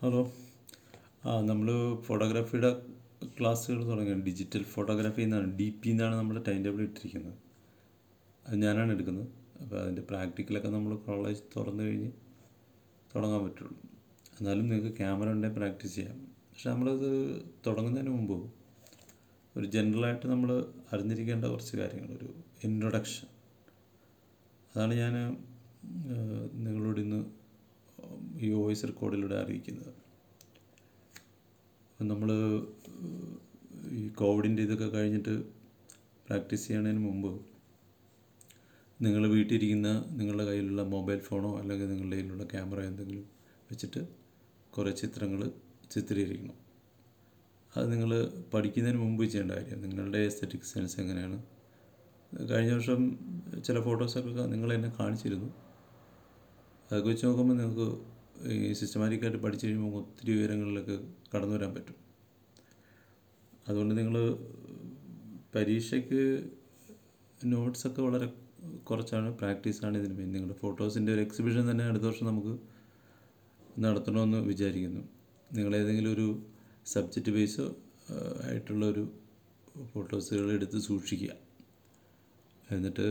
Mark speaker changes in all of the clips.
Speaker 1: hello ആ നമ്മൾ ഫോട്ടോഗ്രാഫിയുടെ ക്ലാസ്സുകൾ തുടങ്ങി ഡിജിറ്റൽ ഫോട്ടോഗ്രാഫി എന്നാണ് ഡി പി എന്നാണ് നമ്മുടെ ടൈം ടേബിൾ ഇട്ടിരിക്കുന്നത് അത് ഞാനാണ് എടുക്കുന്നത് അപ്പോൾ അതിൻ്റെ പ്രാക്ടിക്കലൊക്കെ നമ്മൾ കോളേജ് തുറന്നു കഴിഞ്ഞ് തുടങ്ങാൻ പറ്റുള്ളൂ എന്നാലും നിങ്ങൾക്ക് ക്യാമറ ഉണ്ടെങ്കിൽ പ്രാക്ടീസ് ചെയ്യാം പക്ഷെ നമ്മളത് തുടങ്ങുന്നതിന് മുമ്പ് ഒരു ജനറലായിട്ട് നമ്മൾ അറിഞ്ഞിരിക്കേണ്ട കുറച്ച് കാര്യങ്ങൾ ഒരു ഇൻട്രൊഡക്ഷൻ അതാണ് ഞാൻ നിങ്ങളോട് ഇന്ന് ഈ വോയിസ് റെക്കോർഡിലൂടെ അറിയിക്കുന്നത് നമ്മൾ ഈ കോവിഡിൻ്റെ ഇതൊക്കെ കഴിഞ്ഞിട്ട് പ്രാക്ടീസ് ചെയ്യണതിന് മുമ്പ് നിങ്ങൾ വീട്ടിലിരിക്കുന്ന നിങ്ങളുടെ കയ്യിലുള്ള മൊബൈൽ ഫോണോ അല്ലെങ്കിൽ നിങ്ങളുടെ കയ്യിലുള്ള ക്യാമറ എന്തെങ്കിലും വെച്ചിട്ട് കുറേ ചിത്രങ്ങൾ ചിത്രീകരിക്കണം അത് നിങ്ങൾ പഠിക്കുന്നതിന് മുമ്പ് ചെയ്യേണ്ട കാര്യം നിങ്ങളുടെ എസ്തറ്റിക് സെൻസ് എങ്ങനെയാണ് കഴിഞ്ഞ വർഷം ചില ഫോട്ടോസൊക്കെ നിങ്ങൾ എന്നെ കാണിച്ചിരുന്നു അതൊക്കെ വെച്ച് നോക്കുമ്പോൾ നിങ്ങൾക്ക് ഈ സിസ്റ്റമാറ്റിക്കായിട്ട് പഠിച്ചു കഴിയുമ്പോൾ ഒത്തിരി ഉയരങ്ങളിലൊക്കെ കടന്നു വരാൻ പറ്റും അതുകൊണ്ട് നിങ്ങൾ പരീക്ഷയ്ക്ക് നോട്ട്സൊക്കെ വളരെ കുറച്ചാണ് പ്രാക്ടീസാണ് ഇതിന് മെയിൻ നിങ്ങളുടെ ഫോട്ടോസിൻ്റെ ഒരു എക്സിബിഷൻ തന്നെ അടുത്ത വർഷം നമുക്ക് നടത്തണമെന്ന് വിചാരിക്കുന്നു നിങ്ങളേതെങ്കിലും ഒരു സബ്ജക്റ്റ് ബേസ് ആയിട്ടുള്ള ഒരു ഫോട്ടോസുകൾ എടുത്ത് സൂക്ഷിക്കുക എന്നിട്ട്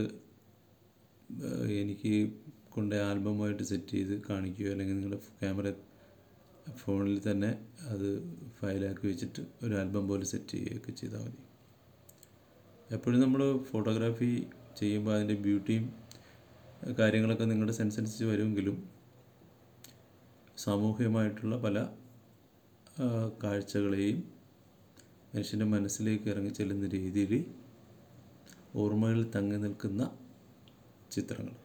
Speaker 1: എനിക്ക് കൊണ്ട് ആൽബമായിട്ട് സെറ്റ് ചെയ്ത് കാണിക്കുകയോ അല്ലെങ്കിൽ നിങ്ങളുടെ ക്യാമറ ഫോണിൽ തന്നെ അത് ഫയലാക്കി വെച്ചിട്ട് ഒരു ആൽബം പോലെ സെറ്റ് ചെയ്യുകയൊക്കെ ചെയ്താൽ മതി എപ്പോഴും നമ്മൾ ഫോട്ടോഗ്രാഫി ചെയ്യുമ്പോൾ അതിൻ്റെ ബ്യൂട്ടിയും കാര്യങ്ങളൊക്കെ നിങ്ങളുടെ സെൻസ് അനുസരിച്ച് വരുമെങ്കിലും സാമൂഹികമായിട്ടുള്ള പല കാഴ്ചകളെയും മനുഷ്യൻ്റെ മനസ്സിലേക്ക് ഇറങ്ങി ചെല്ലുന്ന രീതിയിൽ ഓർമ്മകളിൽ തങ്ങി നിൽക്കുന്ന ചിത്രങ്ങൾ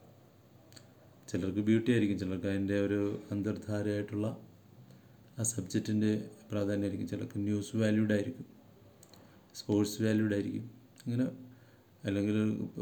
Speaker 1: ചിലർക്ക് ബ്യൂട്ടി ആയിരിക്കും ചിലർക്ക് അതിൻ്റെ ഒരു അന്തർധാരയായിട്ടുള്ള ആ സബ്ജക്റ്റിൻ്റെ പ്രാധാന്യമായിരിക്കും ചിലർക്ക് ന്യൂസ് വാല്യൂഡ് ആയിരിക്കും സ്പോർട്സ് വാല്യൂഡ് ആയിരിക്കും അങ്ങനെ അല്ലെങ്കിൽ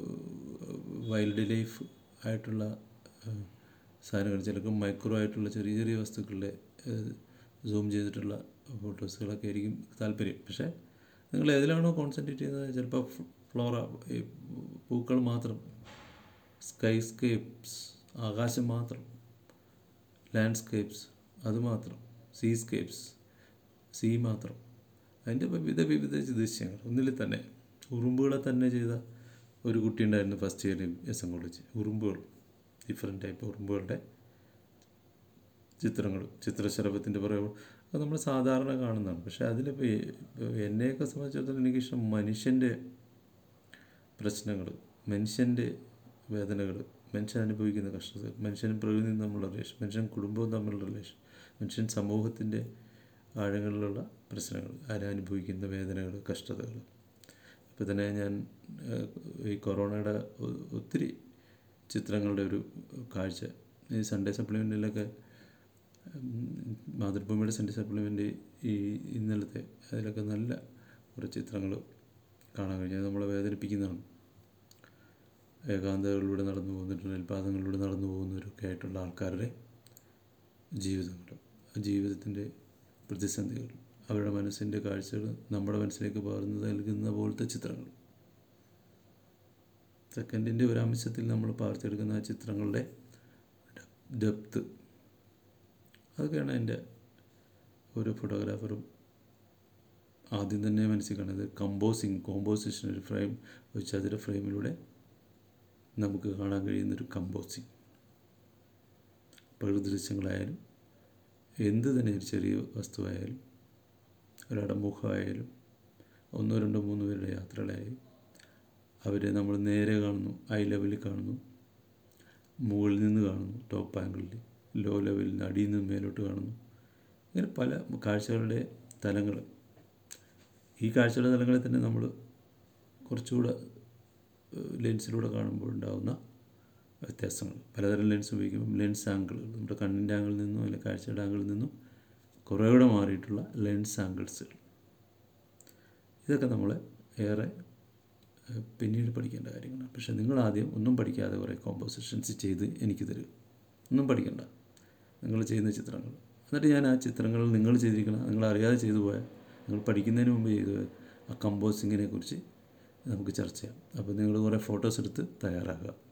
Speaker 1: വൈൽഡ് ലൈഫ് ആയിട്ടുള്ള സാധനങ്ങൾ ചിലർക്ക് മൈക്രോ ആയിട്ടുള്ള ചെറിയ ചെറിയ വസ്തുക്കളുടെ സൂം ചെയ്തിട്ടുള്ള ഫോട്ടോസുകളൊക്കെ ആയിരിക്കും താല്പര്യം പക്ഷേ നിങ്ങൾ ഏതിലാണോ കോൺസെൻട്രേറ്റ് ചെയ്യുന്നത് ചിലപ്പോൾ ഫ്ലോറ ഈ പൂക്കൾ മാത്രം സ്കൈസ്കേപ്സ് ആകാശം മാത്രം ലാൻഡ്സ്കേപ്സ് അത് മാത്രം സീസ്കേപ്സ് സീ മാത്രം അതിൻ്റെ വിവിധ വിവിധ ദൃശ്യങ്ങൾ ഒന്നിൽ തന്നെ ഉറുമ്പുകളെ തന്നെ ചെയ്ത ഒരു കുട്ടി ഉണ്ടായിരുന്നു ഫസ്റ്റ് ഇയറിൽ എസ് എം കോളേജ് ഉറുമ്പുകൾ ഡിഫറെൻറ്റ് ടൈപ്പ് ഉറുമ്പുകളുടെ ചിത്രങ്ങൾ ചിത്രശലഭത്തിൻ്റെ പുറകെ അത് നമ്മൾ സാധാരണ കാണുന്നതാണ് പക്ഷേ അതിലിപ്പോൾ എന്നെയൊക്കെ സംബന്ധിച്ചിടത്തോളം എനിക്കിഷ്ടം മനുഷ്യൻ്റെ പ്രശ്നങ്ങൾ മനുഷ്യൻ്റെ വേദനകൾ മനുഷ്യൻ അനുഭവിക്കുന്ന കഷ്ടതകൾ മനുഷ്യനും പ്രകൃതിയും തമ്മിലുള്ള റിലേഷൻ മനുഷ്യൻ കുടുംബവും തമ്മിലുള്ള റിലേഷൻ മനുഷ്യൻ സമൂഹത്തിൻ്റെ ആഴങ്ങളിലുള്ള പ്രശ്നങ്ങൾ ആരനുഭവിക്കുന്ന വേദനകൾ കഷ്ടതകൾ ഇപ്പോൾ തന്നെ ഞാൻ ഈ കൊറോണയുടെ ഒത്തിരി ചിത്രങ്ങളുടെ ഒരു കാഴ്ച ഈ സൺഡേ സപ്ലിമെൻറ്റിലൊക്കെ മാതൃഭൂമിയുടെ സൺഡേ സപ്ലിമെൻ്റ് ഈ ഇന്നലത്തെ അതിലൊക്കെ നല്ല കുറേ ചിത്രങ്ങൾ കാണാൻ കഴിഞ്ഞത് നമ്മളെ വേദനിപ്പിക്കുന്നതാണ് ഏകാന്തകളിലൂടെ നടന്നു പോകുന്ന നെൽപാതങ്ങളിലൂടെ നടന്നു പോകുന്നവരൊക്കെ ആയിട്ടുള്ള ആൾക്കാരുടെ ജീവിതങ്ങൾ ജീവിതത്തിൻ്റെ പ്രതിസന്ധികൾ അവരുടെ മനസ്സിൻ്റെ കാഴ്ചകൾ നമ്മുടെ മനസ്സിലേക്ക് പകർന്നു നൽകുന്ന പോലത്തെ ചിത്രങ്ങൾ സെക്കൻഡിൻ്റെ ഒരു അംശത്തിൽ നമ്മൾ പകർത്തിയെടുക്കുന്ന ആ ചിത്രങ്ങളുടെ ഡെപ്ത്ത് അതൊക്കെയാണ് എൻ്റെ ഓരോ ഫോട്ടോഗ്രാഫറും ആദ്യം തന്നെ മനസ്സിൽ കാണുന്നത് കമ്പോസിങ് കോമ്പോസിഷൻ ഒരു ഫ്രെയിം ഒരു ചതുര ഫ്രെയിമിലൂടെ നമുക്ക് കാണാൻ കഴിയുന്നൊരു കമ്പോസിങ് പ്രകൃതി ദൃശ്യങ്ങളായാലും എന്ത് തന്നെ ഒരു ചെറിയ വസ്തുവായാലും ഒരാളുടെ മുഖമായാലും ഒന്നോ രണ്ടോ മൂന്നോ പേരുടെ യാത്രകളായാലും അവരെ നമ്മൾ നേരെ കാണുന്നു ഐ ലെവലിൽ കാണുന്നു മുകളിൽ നിന്ന് കാണുന്നു ടോപ്പ് ആംഗിളിൽ ലോ ലെവലിൽ നിന്ന് അടിയിൽ നിന്ന് മേലോട്ട് കാണുന്നു ഇങ്ങനെ പല കാഴ്ചകളുടെ തലങ്ങൾ ഈ കാഴ്ചകളുടെ തലങ്ങളിൽ തന്നെ നമ്മൾ കുറച്ചുകൂടെ ലെൻസിലൂടെ കാണുമ്പോൾ ഉണ്ടാകുന്ന വ്യത്യാസങ്ങൾ പലതരം ലെൻസ് ഉപയോഗിക്കുമ്പോൾ ലെൻസ് ആംഗിളുകൾ നമ്മുടെ കണ്ണിൻ്റെ ആംഗിളിൽ നിന്നും അല്ലെങ്കിൽ കാഴ്ചയുടെ ആംഗിളിൽ നിന്നും കുറേ കൂടെ മാറിയിട്ടുള്ള ലെൻസ് ആംഗിൾസുകൾ ഇതൊക്കെ നമ്മളെ ഏറെ പിന്നീട് പഠിക്കേണ്ട കാര്യങ്ങളാണ് പക്ഷേ നിങ്ങൾ ആദ്യം ഒന്നും പഠിക്കാതെ കുറേ കോമ്പോസിഷൻസ് ചെയ്ത് എനിക്ക് തരിക ഒന്നും പഠിക്കണ്ട നിങ്ങൾ ചെയ്യുന്ന ചിത്രങ്ങൾ എന്നിട്ട് ഞാൻ ആ ചിത്രങ്ങൾ നിങ്ങൾ ചെയ്തിരിക്കണം നിങ്ങൾ അറിയാതെ ചെയ്തു പോയാൽ നിങ്ങൾ പഠിക്കുന്നതിന് മുമ്പ് ചെയ്തു ആ കമ്പോസിങ്ങിനെ കുറിച്ച് നമുക്ക് ചർച്ച ചെയ്യാം അപ്പോൾ നിങ്ങൾ കുറേ ഫോട്ടോസ് എടുത്ത് തയ്യാറാക്കുക